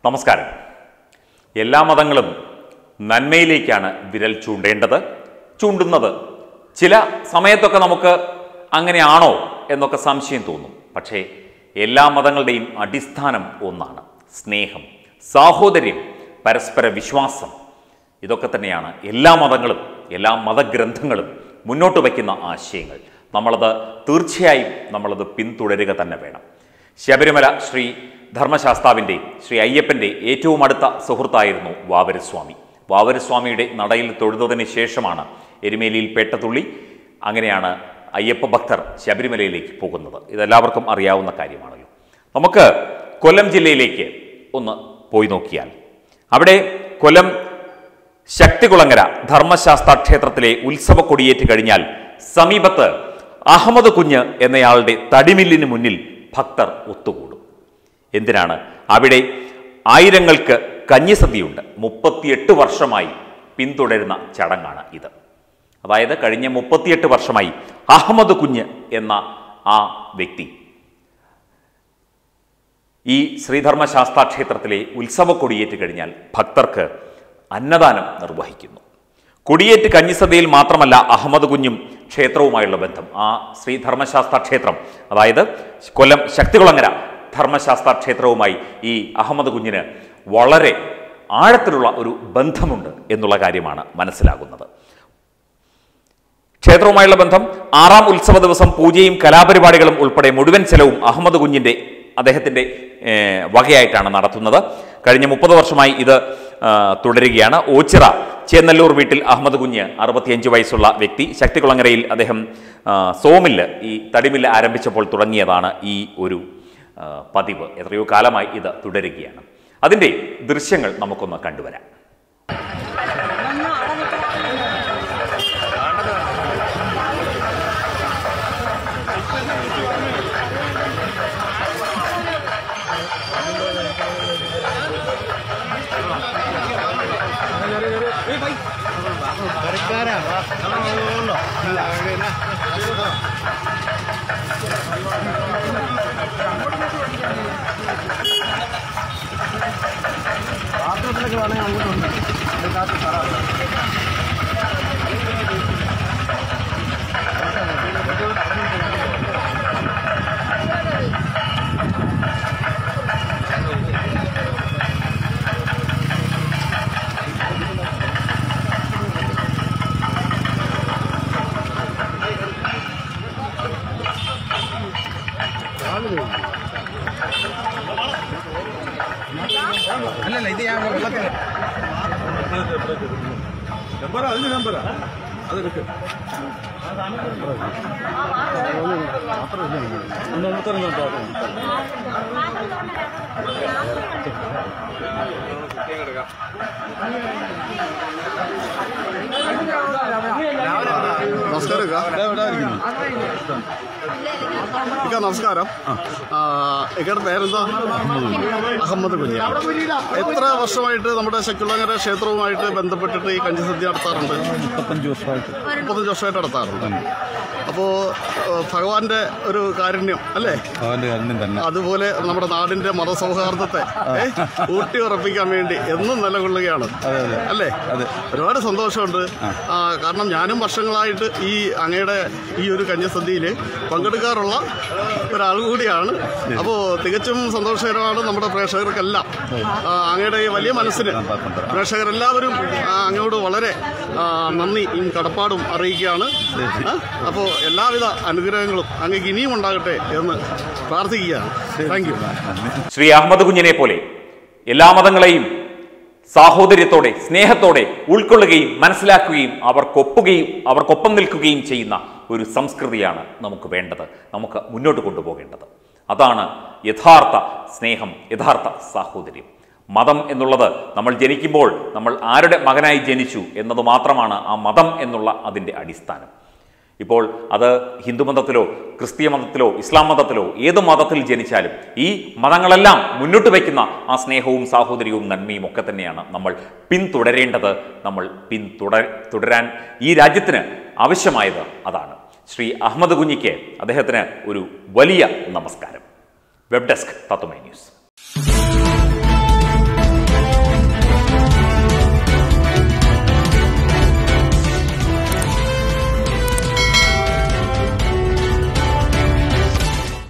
നമസ്കാരം എല്ലാ മതങ്ങളും നന്മയിലേക്കാണ് വിരൽ ചൂണ്ടേണ്ടത് ചൂണ്ടുന്നത് ചില സമയത്തൊക്കെ നമുക്ക് അങ്ങനെയാണോ എന്നൊക്കെ സംശയം തോന്നും പക്ഷേ എല്ലാ മതങ്ങളുടെയും അടിസ്ഥാനം ഒന്നാണ് സ്നേഹം സാഹോദര്യം പരസ്പര വിശ്വാസം ഇതൊക്കെ തന്നെയാണ് എല്ലാ മതങ്ങളും എല്ലാ മതഗ്രന്ഥങ്ങളും മുന്നോട്ട് വയ്ക്കുന്ന ആശയങ്ങൾ നമ്മളത് തീർച്ചയായും നമ്മളത് പിന്തുടരുക തന്നെ വേണം ശബരിമല ശ്രീ ധർമ്മശാസ്താവിൻ്റെ ശ്രീ അയ്യപ്പൻ്റെ ഏറ്റവും അടുത്ത സുഹൃത്തായിരുന്നു വാവരസ്വാമി വാവരസ്വാമിയുടെ നടയിൽ തൊഴുതതിന് ശേഷമാണ് എരുമേലിയിൽ പേട്ടതുള്ളി അങ്ങനെയാണ് അയ്യപ്പ ഭക്തർ ശബരിമലയിലേക്ക് പോകുന്നത് ഇതെല്ലാവർക്കും അറിയാവുന്ന കാര്യമാണല്ലോ നമുക്ക് കൊല്ലം ജില്ലയിലേക്ക് ഒന്ന് പോയി നോക്കിയാൽ അവിടെ കൊല്ലം ശക്തികുളങ്ങര ധർമ്മശാസ്ത്ര ക്ഷേത്രത്തിലെ ഉത്സവ കൊടിയേറ്റ് കഴിഞ്ഞാൽ സമീപത്ത് അഹമ്മദ് കുഞ്ഞ് എന്നയാളുടെ തടിമില്ലിന് മുന്നിൽ ഭക്തർ ഒത്തുകൂടും എന്തിനാണ് അവിടെ ആയിരങ്ങൾക്ക് കഞ്ഞിസദ്യയുണ്ട് മുപ്പത്തിയെട്ട് വർഷമായി പിന്തുടരുന്ന ചടങ്ങാണ് ഇത് അതായത് കഴിഞ്ഞ മുപ്പത്തിയെട്ട് വർഷമായി അഹമ്മദ് കുഞ്ഞ് എന്ന ആ വ്യക്തി ഈ ശ്രീധർമ്മശാസ്താ ക്ഷേത്രത്തിലെ ഉത്സവ കൊടിയേറ്റ് കഴിഞ്ഞാൽ ഭക്തർക്ക് അന്നദാനം നിർവഹിക്കുന്നു കൊടിയേറ്റ് കഞ്ഞിസദ്യയിൽ മാത്രമല്ല അഹമ്മദ് കുഞ്ഞും ക്ഷേത്രവുമായുള്ള ബന്ധം ആ ശ്രീധർമ്മശാസ്ത്ര ക്ഷേത്രം അതായത് കൊല്ലം ശക്തികുളങ്ങര ധർമ്മശാസ്ത്ര ക്ഷേത്രവുമായി ഈ അഹമ്മദ് കുഞ്ഞിന് വളരെ ആഴത്തിലുള്ള ഒരു ബന്ധമുണ്ട് എന്നുള്ള കാര്യമാണ് മനസ്സിലാകുന്നത് ക്ഷേത്രവുമായുള്ള ബന്ധം ആറാം ഉത്സവ ദിവസം പൂജയും കലാപരിപാടികളും ഉൾപ്പെടെ മുഴുവൻ ചെലവും അഹമ്മദ് കുഞ്ഞിൻ്റെ അദ്ദേഹത്തിൻ്റെ ഏഹ്, വകയായിട്ടാണ് നടത്തുന്നത് കഴിഞ്ഞ മുപ്പത് വർഷമായി ഇത് ആ, തുടരുകയാണ് ഓച്ചിറ ചേന്നല്ലൂർ വീട്ടിൽ അഹമ്മദ് കുഞ്ഞ് അറുപത്തിയഞ്ച് വയസ്സുള്ള വ്യക്തി ശക്തികുളങ്ങരയിൽ അദ്ദേഹം ആ, സോമില്ല് ഈ തടിമില്ല് ആരംഭിച്ചപ്പോൾ തുടങ്ങിയതാണ് ഈ ഒരു ആ, പതിവ് എത്രയോ കാലമായി ഇത് തുടരുകയാണ് അതിൻ്റെ ദൃശ്യങ്ങൾ നമുക്കൊന്ന് കണ്ടുവരാം അല്ലല്ല ഇത് ഞാൻ വെള്ളത്തിൽ നമ്പറാ അതിന് നമ്പറാ അതെടുക്ക് നമസ്കാരം ഇക്ക നമസ്കാരം ആ, ഇക്കയുടെ പേരെന്താ അഹമ്മദ് കുഞ്ഞ് എത്ര വർഷമായിട്ട് നമ്മുടെ ശക്തികുളങ്ങര ക്ഷേത്രവുമായിട്ട് ബന്ധപ്പെട്ടിട്ട് ഈ കഞ്ചിസദ്യ നടത്താറുണ്ട് മുപ്പത്തഞ്ച് വർഷമായിട്ട് മുപ്പത്തഞ്ച് വർഷമായിട്ട് നടത്താറുണ്ട് അപ്പോൾ ഭഗവാന്റെ ഒരു കാരുണ്യം അല്ലേ അവന്റെ കാര്യം തന്നെ അതുപോലെ നമ്മുടെ നാടിന്റെ മതസൗഹാർദ്ദത്തെ ഏ, ഊട്ടി ഉറപ്പിക്കാൻ വേണ്ടി എന്നും നിലകൊള്ളുകയാണ് അല്ലേ ഒരുപാട് സന്തോഷമുണ്ട് ആ, കാരണം ഞാനും വർഷങ്ങളായിട്ട് ഈ അങ്ങയുടെ ഈ ഒരു കന്യാസദ്യയിൽ പങ്കെടുക്കാറുള്ള ഒരാൾ കൂടിയാണ് അപ്പോൾ തികച്ചും സന്തോഷകരമാണ് നമ്മുടെ പ്രേക്ഷകർക്കെല്ലാം ആ, അങ്ങയുടെ ഈ വലിയ മനസ്സിന് പ്രേക്ഷകരെല്ലാവരും ആ, അങ്ങയോട് വളരെ ആ, നന്ദിയും കടപ്പാടും അറിയിക്കുകയാണ് അപ്പോൾ എല്ലാവിധ അനുഗ്രഹങ്ങളും അങ്ങേക്ക് ഇനിയും ഉണ്ടാകട്ടെ എന്ന് പ്രാർത്ഥിക്കുകയാണ് താങ്ക് യു ശ്രീ അഹമ്മദ് കുഞ്ഞിനെ പോലെ എല്ലാ മതങ്ങളെയും സാഹോദര്യത്തോടെ സ്നേഹത്തോടെ ഉൾക്കൊള്ളുകയും മനസ്സിലാക്കുകയും അവർക്കൊപ്പുകയും അവർക്കൊപ്പം നിൽക്കുകയും ചെയ്യുന്ന ഒരു സംസ്കൃതിയാണ് നമുക്ക് വേണ്ടത് നമുക്ക് മുന്നോട്ട് കൊണ്ടുപോകേണ്ടത് അതാണ് യഥാർത്ഥ സ്നേഹം യഥാർത്ഥ സാഹോദര്യം മതം എന്നുള്ളത് നമ്മൾ ജനിക്കുമ്പോൾ നമ്മൾ ആരുടെ മകനായി ജനിച്ചു എന്നത് മാത്രമാണ് ആ മതം എന്നുള്ള അതിൻ്റെ അടിസ്ഥാനം ഇപ്പോൾ അത് ഹിന്ദുമതത്തിലോ ക്രിസ്തീയ മതത്തിലോ ഇസ്ലാം മതത്തിലോ ഏത് മതത്തിൽ ജനിച്ചാലും ഈ മതങ്ങളെല്ലാം മുന്നോട്ട് വയ്ക്കുന്ന ആ സ്നേഹവും സാഹോദര്യവും നന്മയും ഒക്കെ തന്നെയാണ് നമ്മൾ പിന്തുടരേണ്ടത് നമ്മൾ പിന്തുട തുടരാൻ ഈ രാജ്യത്തിന് ആവശ്യമായത് അതാണ് ശ്രീ അഹമ്മദ് കുഞ്ഞിക്ക് അദ്ദേഹത്തിന് ഒരു വലിയ നമസ്കാരം വെബ് ഡെസ്ക് തത്വമൈ ന്യൂസ്